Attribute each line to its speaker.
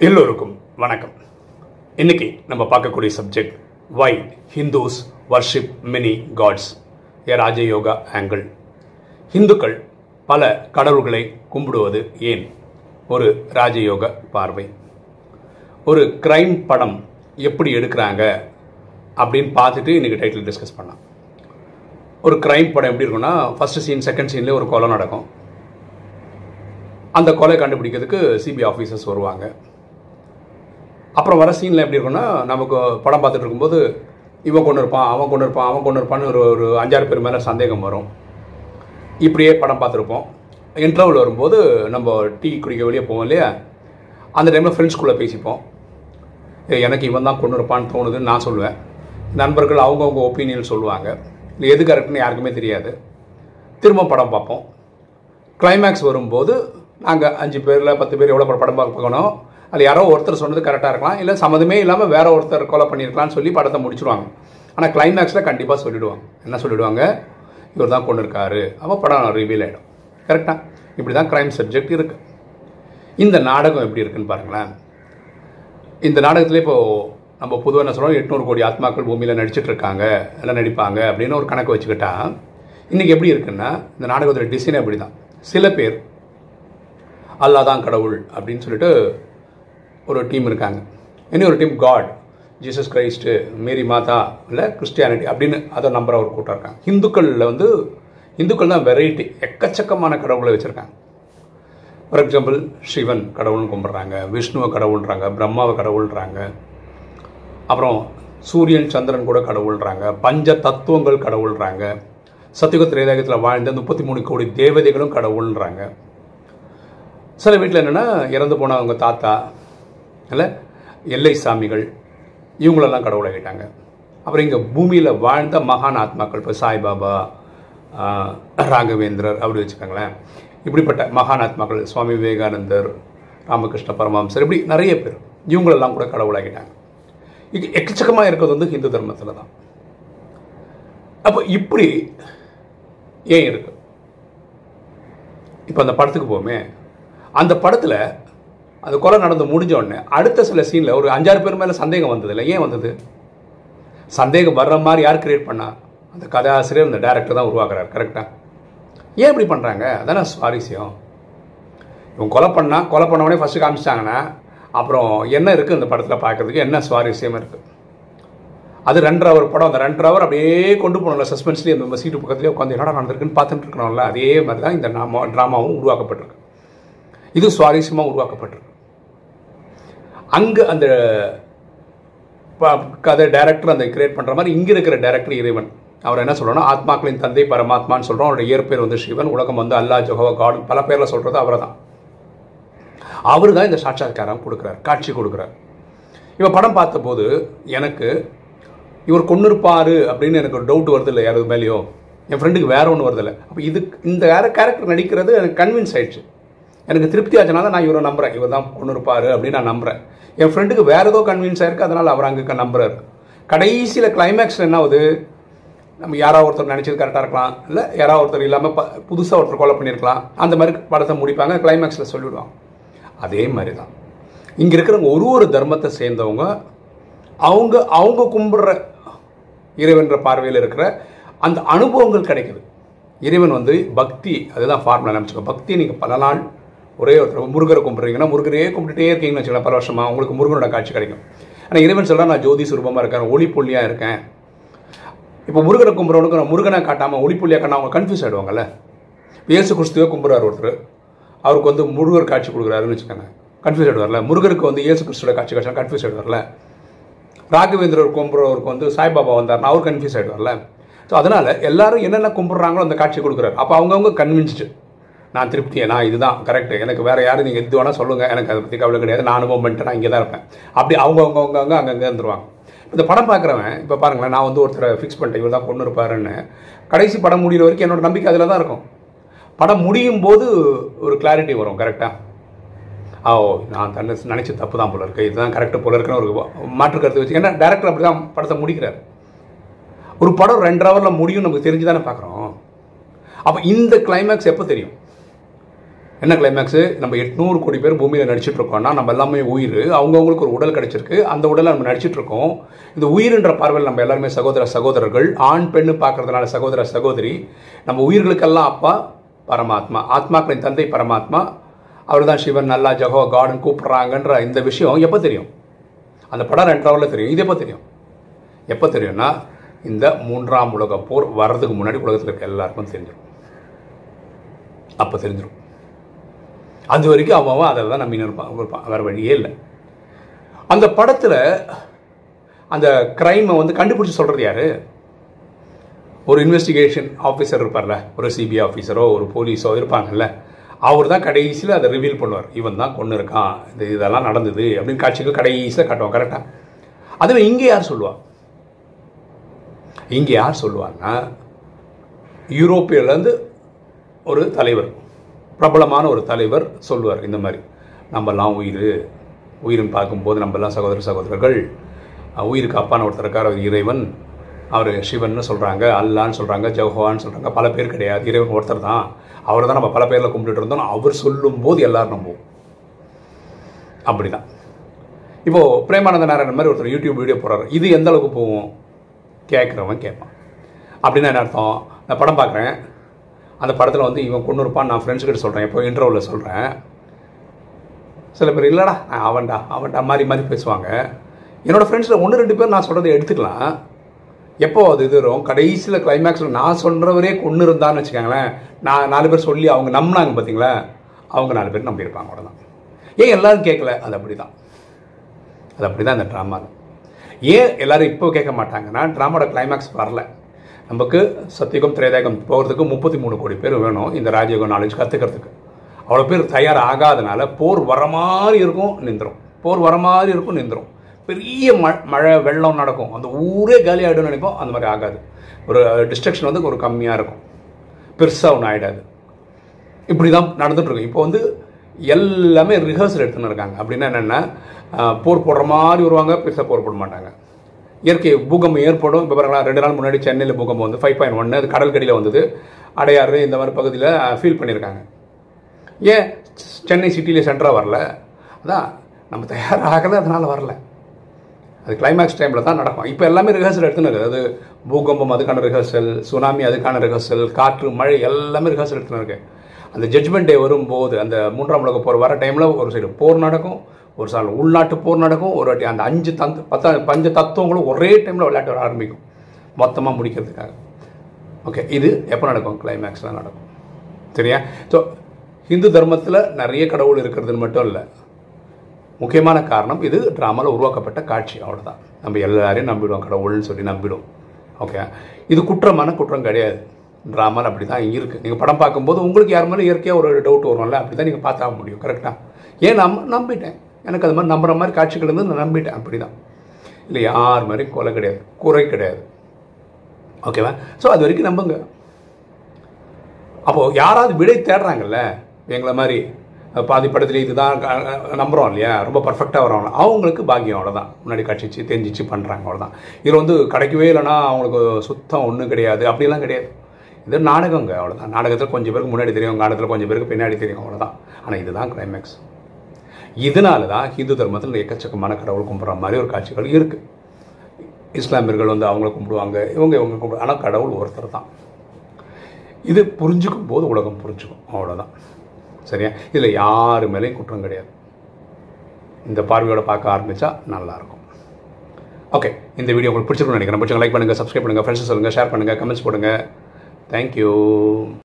Speaker 1: எல்லோருக்கும் வணக்கம் இன்னைக்கு நம்ம பார்க்கக்கூடிய subject why Hindus worship many gods a Rajayoga angle இந்துக்கள் பல கடவுள்களை கும்பிடுவது ஏன் ஒரு ராஜயோக பார்வை ஒரு கிரைம் படம் எப்படி எடுக்கிறாங்க அப்படின்னு பார்த்துட்டு இன்னைக்கு டைட்டில் டிஸ்கஸ் பண்ணலாம் ஒரு கிரைம் படம் எப்படி இருக்கும்னா ஃபர்ஸ்ட் சீன் செகண்ட் சீன்லேயே ஒரு கொலை நடக்கும் அந்த கொலை கண்டுபிடிக்கிறதுக்கு சிபிஐ ஆஃபீஸர்ஸ் வருவாங்க அப்புறம் வர சீனில் எப்படி இருக்கும்னா நமக்கு படம் பார்த்துட்டு இருக்கும்போது இவன் கொண்டு இருப்பான் அவன் கொண்டு இருப்பான் அவன் கொண்டு இருப்பான்னு ஒரு ஒரு அஞ்சாறு பேர் மேலே சந்தேகம் வரும் இப்படியே படம் பார்த்துருப்போம் இன்டர்வல் வரும்போது நம்ம டீ குடிக்க வெளியே போவோம் இல்லையா அந்த டைமில் ஃப்ரெண்ட்ஸ்குள்ளே பேசிப்போம் "ஏய், எனக்கு இவன் தான் கொண்டு இருப்பான்னு தோணுதுன்னு நான் சொல்லுவேன் நண்பர்கள் அவங்கவுங்க ஒப்பீனியன் சொல்லுவாங்க இல்லை எது கரெக்ட்னு யாருக்குமே தெரியாது திரும்ப படம் பார்ப்போம் கிளைமேக்ஸ் வரும்போது நாங்கள் அஞ்சு பேரில் பத்து பேர் எவ்வளோ படம் பார்க்க பார்க்கணும் அது யாரோ ஒருத்தர் சொன்னது கரெக்டாக இருக்கலாம் இல்லை சம்மந்தமே இல்லாமல் வேற ஒருத்தர் கொலை பண்ணியிருக்கலாம்னு சொல்லி படத்தை முடிச்சிடுவாங்க ஆனால் கிளைமேக்ஸில் கண்டிப்பாக சொல்லிடுவாங்க என்ன சொல்லிடுவாங்க இவர் தான் கொண்டு இருக்காரு அப்போ படம் ரிவீல் ஆகிடும் கரெக்டாக இப்படி தான் க்ரைம் சப்ஜெக்ட் இருக்கு இந்த நாடகம் எப்படி இருக்குன்னு பாருங்களேன் இந்த நாடகத்தில் இப்போ நம்ம பொதுவாக என்ன சொல்கிறோம் எட்நூறு கோடி ஆத்மாக்கள் பூமியில் நடிச்சிட்டு இருக்காங்க எல்லாம் நடிப்பாங்க அப்படின்னு ஒரு கணக்கு வச்சுக்கிட்டா இன்றைக்கி எப்படி இருக்குன்னா இந்த நாடகத்தோட டிசைன் அப்படி தான் சில பேர் அல்லாஹ் தான் கடவுள் அப்படின்னு சொல்லிட்டு ஒரு டீம் இருக்காங்க இனி ஒரு team god Jesus Christ Mary மாதா இல்லை கிறிஸ்டியானிட்டி அப்படின்னு அதை நம்புற ஒரு கூட்டம் இருக்காங்க இந்துக்களில் வந்து இந்துக்கள் தான் வெரைட்டி எக்கச்சக்கமான கடவுளை வச்சுருக்காங்க ஃபார் எக்ஸாம்பிள் சிவன் கடவுள்னு கும்பிட்றாங்க விஷ்ணுவை கடவுள்ன்றாங்க பிரம்மாவை கடவுள்ன்றாங்க அப்புறம் சூரியன் சந்திரன் கூட கடவுள்ன்றாங்க பஞ்ச தத்துவங்கள் கடவுள்ன்றாங்க சத்தியுக திரேதாயத்தில் வாழ்ந்த முப்பத்தி மூணு கோடி தேவதைகளும் கடவுள்ன்றாங்க சில வீட்டில் என்னென்னா இறந்து போன அவங்க தாத்தா இல்லை எல்லை சாமிகள் இவங்களெல்லாம் கடவுளாகிட்டாங்க அப்புறம் இங்கே பூமியில் வாழ்ந்த மகான் ஆத்மாக்கள் இப்போ சாய்பாபா ஆஹ், ராகவேந்திரர் அப்படி வச்சுக்கோங்களேன் இப்படிப்பட்ட மகான் ஆத்மாக்கள் சுவாமி விவேகானந்தர் ராமகிருஷ்ண பரமஹம்சர் இப்படி நிறைய பேர் இவங்களெல்லாம் கூட கடவுளாகிட்டாங்க இது எக்கச்சக்கமாக இருக்கிறது வந்து ஹிந்து தர்மத்தில் தான் அப்போ இப்படி ஏன் இருக்கு இப்போ அந்த படத்துக்கு போமே அந்த படத்தில் அந்த கொலை நடந்து முடிஞ்ச உடனே அடுத்த சில சீனில் ஒரு அஞ்சாறு பேர் மேலே சந்தேகம் வந்தது இல்லை ஏன் வந்தது சந்தேகம் வர்ற மாதிரி யார் கிரியேட் பண்ணா அந்த கதாசிரியர் அந்த டேரக்டர் தான் உருவாக்குறாரு கரெக்டாக ஏன் இப்படி பண்ணுறாங்க அதானே சுவாரஸ்யம் இவன் கொலை பண்ணா கொலை பண்ண உடனே ஃபஸ்ட்டு காமிச்சிட்டாங்கன்னா அப்புறம் என்ன இருக்குது அந்த படத்தில் பார்க்கறதுக்கு என்ன சுவாரஸ்யம் இருக்குது அது ரெண்டரை ஹவர் படம் அந்த ரெண்டரை ஹவர் அப்படியே கொண்டு போகணும்ல சஸ்பென்ஸ்லேயே நம்ம சீட்டு பக்கத்துலேயே உட்காந்து என்னடா நடந்திருக்குன்னு பார்த்துட்டு இருக்கணும்ல அதே மாதிரி தான் இந்த நாம ட்ராமாவும் உருவாக்கப்பட்டிருக்கு இது சுவாரஸ்யமாக உருவாக்கப்பட்டிருக்கு அங்கே அந்த ப- கதை டைரக்டர் அந்த கிரியேட் பண்ணுற மாதிரி இங்கே இருக்கிற டைரக்டர் இறைவன் அவர் என்ன சொல்கிறோன்னா ஆத்மாக்களின் தந்தை பரமாத்மான்னு சொல்கிறோம் அவருடைய இயற்பேர் வந்து சிவன் உலகம் வந்து அல்லாஹ் ஜொஹவா காட் பல பேரில் சொல்கிறது அவரை தான் அவர் தான் இந்த சாட்சாத்காரம் கொடுக்குறார் காட்சி கொடுக்குறார் இவன் படம் பார்த்தபோது எனக்கு இவர் கொண்டிருப்பாரு அப்படின்னு எனக்கு ஒரு டவுட் வருது இல்லை யாரது மேலேயோ என் ஃப்ரெண்டுக்கு வேற ஒன்று வருதில்ல அப்போ இது இந்த வேற கேரக்டர் நடிக்கிறது எனக்கு கன்வின்ஸ் ஆயிடுச்சு எனக்கு திருப்தி ஆச்சுனா தான் நான் இவரை நம்புறேன் இவர் தான் கொண்டிருப்பாரு அப்படின்னு நான் நம்புறேன் என் ஃப்ரெண்டுக்கு வேற ஏதோ கன்வின்ஸ் ஆயிருக்கு அதனால் அவர் அங்கே நம்புறாரு கடைசியில் கிளைமேக்ஸில் என்ன ஆகுது நம்ம யாராவது ஒருத்தர் நினச்சது கரெக்டாக இருக்கலாம் இல்லை யாராவது ஒருத்தர் இல்லாமல் ப புதுசாக ஒருத்தர் கொலை பண்ணியிருக்கலாம் அந்த மாதிரி படத்தை முடிப்பாங்க கிளைமேக்ஸில் சொல்லிவிடுவாங்க அதே மாதிரி தான் இங்கே இருக்கிறவங்க ஒரு ஒரு தர்மத்தை சேர்ந்தவங்க அவங்க அவங்க கும்பிடுற இறைவன்ற பார்வையில் இருக்கிற அந்த அனுபவங்கள் கிடைக்குது இறைவன் வந்து பக்தி அதுதான் ஃபார்முலா நினச்சிக்கோ பக்தி நீங்கள் பல நாள் ஒரே ஒருத்தர் முருகரை கும்பிட்றீங்கன்னா முருகரே கும்பிட்டுட்டே இருக்கீங்கன்னு வச்சுக்கலாம் பல வருஷமா உங்களுக்கு முருகனோட காட்சி கிடைக்கும் ஆனால் இறைவன் சொல்கிறா நான் ஜோதி சுரூபமாக இருக்கேன் ஒளி புள்ளியாக இருக்கேன் இப்போ முருகனை கும்பிட்றவனுக்கு நான் முருகனை காட்டாமல் ஒளி புள்ளியாக காட்டாம அவங்க கன்ஃபியூஸ் ஆகிடுவாங்கல்ல இயேசு கிறிஸ்துவே கும்பிட்றாரு ஒருத்தர் அவருக்கு வந்து முருகர் காட்சி கொடுக்குறாருன்னு வச்சுக்கோங்க கன்ஃபியூஸ் ஆகிடுவார்ல முருகருக்கு வந்து இயேசு கிறிஸ்துவோட காட்சி காட்சி கன்ஃபியூஸ் ஆகிடுவார்ல ராகவேந்திரர் கும்பிட்றவருக்கு வந்து சாய்பாபா வந்தார்னா அவர் கன்ஃபியூஸ் ஆகிடுவார்ல ஸோ அதனால் எல்லாரும் என்னென்ன கும்பிட்றாங்களோ அந்த காட்சி கொடுக்குறாரு அப்போ அவங்கவுங்க கன்வின்ஸ்டு நான் திருப்தியை நான் இதுதான் கரெக்ட் எனக்கு வேறு யாரும் நீங்கள் எது வேணால் சொல்லுங்கள் எனக்கு அதை பற்றி கவலை கிடையாது நான் அனுபவம் பண்ணிட்டு நான் இங்கே தான் இருப்பேன் அப்படி அவங்க அவங்க அவங்க அங்கங்கே இருந்துருவாங்க இந்த படம் பார்க்குறவன் இப்போ பாருங்களேன் நான் வந்து ஒருத்தரை ஃபிக்ஸ் பண்ணிட்டேன் இவர் தான் கொண்டு இருப்பாருன்னு கடைசி படம் முடிகிற வரைக்கும் என்னோட நம்பிக்கை அதில் தான் இருக்கும் படம் முடியும் போது ஒரு கிளாரிட்டி வரும் கரெக்டாக ஓ நான் தன்னை நினச்ச தப்பு தான் போல இருக்கு இதுதான் கரெக்டு போல இருக்குன்னு ஒரு மாற்று கருத்து வச்சு ஏன்னா டேரக்டர் அப்படி தான் படத்தை முடிக்கிறார் ஒரு படம் ரெண்டு ஹவரில் முடியும் நமக்கு தெரிஞ்சு தானே பார்க்குறோம் அப்போ இந்த கிளைமேக்ஸ் எப்போ தெரியும் என்ன கிளைமேக்ஸு நம்ம எட்நூறு கோடி பேர் பூமியில் நடிச்சிட்டு இருக்கோம்னா நம்ம எல்லாமே உயிர் அவங்கவுங்களுக்கு ஒரு உடல் கிடைச்சிருக்கு அந்த உடலை நம்ம நடிச்சிட்டு இருக்கோம் இந்த உயிர்ன்ற பார்வையில் நம்ம எல்லாருமே சகோதர சகோதரர்கள் ஆண் பெண்ணு பார்க்கறதுனால சகோதர சகோதரி நம்ம உயிர்களுக்கெல்லாம் அப்பா பரமாத்மா ஆத்மாக்களின் தந்தை பரமாத்மா அவர் தான் சிவன் நல்லா ஜஹோ காடன் கூப்பிட்றாங்கன்ற இந்த விஷயம் எப்போ தெரியும் அந்த படம் ரெண்டு ஹவரில் தெரியும் இது எப்போ தெரியும் எப்போ தெரியும்னா இந்த மூன்றாம் உலக போர் வர்றதுக்கு முன்னாடி உலகத்தில் இருக்க எல்லாருக்கும் தெரிஞ்சிடும் அப்போ தெரிஞ்சிடும் அது வரைக்கும் அவன் அவன் அதை தான் நம்பின்னு இருப்பான் இருப்பான் வேறு வழியே இல்லை அந்த படத்தில் அந்த க்ரைமை வந்து கண்டுபிடிச்சி சொல்கிறது யாரு ஒரு இன்வெஸ்டிகேஷன் ஆஃபீஸர் இருப்பார்ல ஒரு சிபிஐ ஆஃபீஸரோ ஒரு போலீஸோ இருப்பாங்கல்ல அவர் தான் கடைசியில் அதை ரிவீல் பண்ணுவார் இவன் தான் கொண்டு இருக்கான் இது இதெல்லாம் நடந்தது அப்படின்னு காட்சிகள் கடைசியில் காட்டுவான் கரெக்டாக அதுவே இங்கே யார் சொல்லுவா இங்கே யார் சொல்லுவான்னா யூரோப்பியிலேருந்து ஒரு தலைவர் பிரபலமான ஒரு தலைவர் சொல்லுவார் இந்த மாதிரி நம்மலாம் உயிர் உயிர்னு பார்க்கும்போது நம்மலாம் சகோதர சகோதரர்கள் அஹ் உயிருக்கு அப்பான ஒருத்தர் இருக்கார் அவர் இறைவன் அவர் சிவன்னு சொல்கிறாங்க அல்லான்னு சொல்கிறாங்க ஜவ்ஹான்னு சொல்கிறாங்க பல பேர் கிடையாது இறைவன் ஒருத்தர் தான் அவர் தான் நம்ம பல பேரில் கும்பிட்டுட்டு இருந்தோம் அவர் சொல்லும்போது எல்லாரும் நம்புவோம் அப்படி தான் இப்போது பிரேமானந்த நாராயணன் மாதிரி ஒருத்தர் யூடியூப் வீடியோ போடுறாரு இது எந்த அளவுக்கு போகும் கேட்குறவன் கேட்பான் அப்படின்னா என்ன அர்த்தம் நான் படம் பார்க்குறேன் அந்த படத்தில் வந்து இவன் கொண்டு இருப்பான் நான் ஃப்ரெண்ட்ஸ் கிட்ட சொல்கிறேன் இப்போ இன்டர்வியூவில் சொல்கிறேன் சில பேர் இல்லைடா நான் அவன்டா அவன்டா மாதிரி மாதிரி பேசுவாங்க என்னோடய ஃப்ரெண்ட்ஸில் ஒன்று ரெண்டு பேர் நான் சொல்கிறத எடுத்துக்கலாம் எப்போ அது இது வரும் கடைசியில் கிளைமேக்ஸில் நான் சொல்கிறவரே கொண்டு இருந்தான்னு வச்சுக்கோங்களேன் நான் நாலு பேர் சொல்லி அவங்க நம்பினாங்க பார்த்தீங்களா அவங்க நாலு பேர் நம்பியிருப்பாங்க அவ்வளோதான் ஏன் எல்லாரும் கேட்கல அது அப்படி தான் அது அப்படி தான் இந்த ட்ராமாவில் ஏன் எல்லாரும் இப்போ கேட்க மாட்டாங்கன்னா ட்ராமாவோட கிளைமேக்ஸ் வரல நமக்கு சத்தியகம் திரேதாயகம் போகிறதுக்கு முப்பத்தி மூணு கோடி பேர் வேணும் இந்த ராஜயோகம் நாலேஜ் கற்றுக்கிறதுக்கு அவ்வளோ பேர் தயார் ஆகாதனால போர் வர மாதிரி இருக்கும் நின்றுரும் போர் வர மாதிரி இருக்கும் நின்றுரும் பெரிய ம மழை வெள்ளம் நடக்கும் அந்த ஊரே காலி ஆகிடும்னு நினைப்போம் அந்த மாதிரி ஆகாது ஒரு டிஸ்ட்ரக்ஷன் வந்து ஒரு கம்மியாக இருக்கும் பெருசாக ஒன்றும் ஆகிடாது இப்படி தான் நடந்துட்டுருக்கு இப்போ வந்து எல்லாமே ரிஹர்சல் எடுத்துன்னு இருக்காங்க அப்படின்னா என்னென்னா போர் போடுற மாதிரி வருவாங்க பெருசாக போர் போட மாட்டாங்க இயற்கை பூகம்பம் ஏற்படும் இப்போ பாருங்களா ரெண்டு நாள் முன்னாடி சென்னையில் பூகம்பம் வந்து ஃபைவ் பாயிண்ட் ஒன்று அது கடல் கடியில் வந்தது அடையாறு இந்த மாதிரி பகுதியில் ஃபீல் பண்ணியிருக்காங்க ஏன் சென்னை சிட்டியில் சென்டராக வரல அதான் நம்ம தயாராகலை அதனால் வரல அது கிளைமேக்ஸ் டைமில் தான் நடக்கும் இப்போ எல்லாமே ரிஹர்சல் எடுத்துன்னு இருக்குது அது பூகம்பம் அதுக்கான ரிஹர்சல் சுனாமி அதுக்கான ரிஹர்சல் காற்று மழை எல்லாமே ரிஹர்சல் எடுத்துன்னு இருக்கு அந்த ஜட்ஜ்மெண்ட் டே வரும்போது அந்த மூன்றாம் உலக போர் வர டைமில் ஒரு சைடு போர் நடக்கும் ஒரு சால் உள்நாட்டு போர் நடக்கும் ஒரு வாட்டி அந்த அஞ்சு தந்த பத்த பஞ்ச தத்துவங்களும் ஒரே டைமில் விளையாட்டு வர ஆரம்பிக்கும் மொத்தமாக முடிக்கிறதுக்காக ஓகே இது எப்போ நடக்கும் கிளைமேக்ஸில் நடக்கும் சரியா ஸோ ஹிந்து தர்மத்தில் நிறைய கடவுள் இருக்கிறதுன்னு மட்டும் இல்லை முக்கியமான காரணம் இது ட்ராமாவில் உருவாக்கப்பட்ட காட்சி அவ்வளோதான் நம்ம எல்லாரையும் நம்பிடுவோம் கடவுள்னு சொல்லி நம்பிடுவோம் ஓகே இது குற்றமான குற்றம் கிடையாது ட்ராமாவில் அப்படி தான் இருக்குது நீங்கள் படம் பார்க்கும்போது உங்களுக்கு யார் மேலே இயற்கையாக ஒரு டவுட் வரும்ல அப்படி தான் நீங்கள் பார்த்தா முடியும் கரெக்டாக ஏன் நம்ம நம்பிட்டேன் எனக்கு அது மாதிரி நம்புற மாதிரி காட்சிகள் இருந்து நான் நம்பிட்டேன் அப்படி தான் இல்லை யார் மாதிரி கொலை கிடையாது குறை கிடையாது ஓகேவா ஸோ அது வரைக்கும் நம்புங்க அப்போது யாராவது விடை தேடுறாங்கல்ல எங்களை மாதிரி பாதி படத்தில் இதுதான் நம்புகிறோம் இல்லையா ரொம்ப பர்ஃபெக்டாக வரோம் அவங்களுக்கு பாக்கியம் அவ்வளோதான் முன்னாடி கட்சிச்சு தெரிஞ்சிச்சு பண்ணுறாங்க அவ்வளோதான் இது வந்து கிடைக்கவே இல்லைன்னா அவங்களுக்கு சுத்தம் ஒன்றும் கிடையாது அப்படிலாம் கிடையாது இது நாடகங்க அவ்வளோதான் நாடகத்தில் கொஞ்சம் பேருக்கு முன்னாடி தெரியும் நாடகத்தில் கொஞ்சம் பேருக்கு பின்னாடி தெரியும் அவ்வளோதான் ஆனால் இதுதான் கிளைமேக்ஸ் இதனால தான் ஹிந்து தர்மத்தில் எக்கச்சக்கமான கடவுள் கும்பிட்ற மாதிரி ஒரு காட்சிகள் இருக்குது இஸ்லாமியர்கள் வந்து அவங்கள கும்பிடுவாங்க இவங்க இவங்க கும்பிடு ஆனால் கடவுள் ஒருத்தர் தான் இது புரிஞ்சுக்கும் போது உலகம் புரிஞ்சுக்கும் அவ்வளோதான் சரியா இதில் யாரு மேலேயும் குற்றம் கிடையாது இந்த பார்வையோட பார்க்க ஆரம்பித்தா நல்லாயிருக்கும் ஓகே இந்த வீடியோ உங்களுக்கு பிடிச்சிருக்கும்னு நினைக்கிறேன் பிடிச்சவங்க லைக் பண்ணுங்கள் சப்ஸ்கிரைப் பண்ணுங்கள் ஃப்ரெண்ட்ஸ் சொல்லுங்கள் ஷேர் பண்ணுங்கள் கமெண்ட்ஸ் போடுங்க தேங்க்யூ